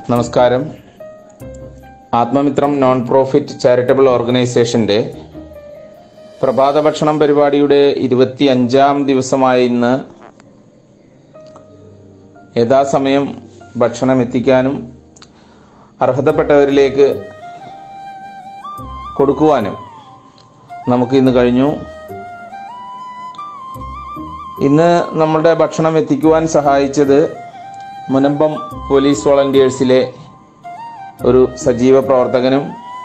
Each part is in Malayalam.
നമസ്കാരം ആത്മമിത്രം നോൺ പ്രോഫിറ്റ് ചാരിറ്റബിൾ ഓർഗനൈസേഷന്റെ പ്രഭാത ഭക്ഷണം പരിപാടിയുടെ ഇരുപത്തി അഞ്ചാം ദിവസമായ ഇന്ന് യഥാസമയം ഭക്ഷണം എത്തിക്കാനും അർഹതപ്പെട്ടവരിലേക്ക് കൊടുക്കുവാനും നമുക്ക് ഇന്ന് കഴിഞ്ഞു ഇന്ന് നമ്മളുടെ ഭക്ഷണം എത്തിക്കുവാൻ സഹായിച്ചത് മുനമ്പം പോലീസ് വോളണ്ടിയേഴ്സിലെ ഒരു സജീവ പ്രവർത്തകനും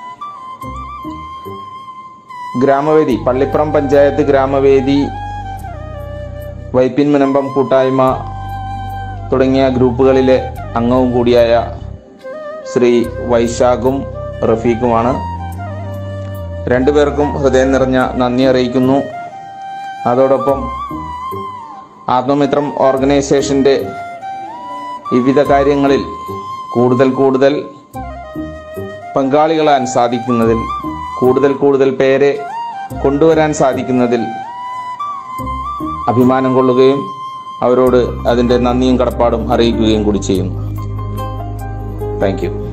ഗ്രാമവേദി പള്ളിപ്പുറം പഞ്ചായത്ത് ഗ്രാമവേദി വൈപ്പിൻ മുനമ്പം കൂട്ടായ്മ തുടങ്ങിയ ഗ്രൂപ്പുകളിലെ അംഗവും കൂടിയായ ശ്രീ വൈശാഖും റഫീഖുമാണ് രണ്ടുപേർക്കും ഹൃദയം നിറഞ്ഞ നന്ദി അറിയിക്കുന്നു അതോടൊപ്പം ആത്മമിത്രം ഓർഗനൈസേഷന്റെ വിവിധ കാര്യങ്ങളിൽ കൂടുതൽ കൂടുതൽ പങ്കാളികളാൻ സാധിക്കുന്നതിൽ കൂടുതൽ കൂടുതൽ പേരെ കൊണ്ടുവരാൻ സാധിക്കുന്നതിൽ അഭിമാനം കൊള്ളുകയും അവരോട് അതിന്റെ നന്ദിയും കടപ്പാടും അറിയിക്കുകയും കൂടി ചെയ്യുന്നു താങ്ക് യു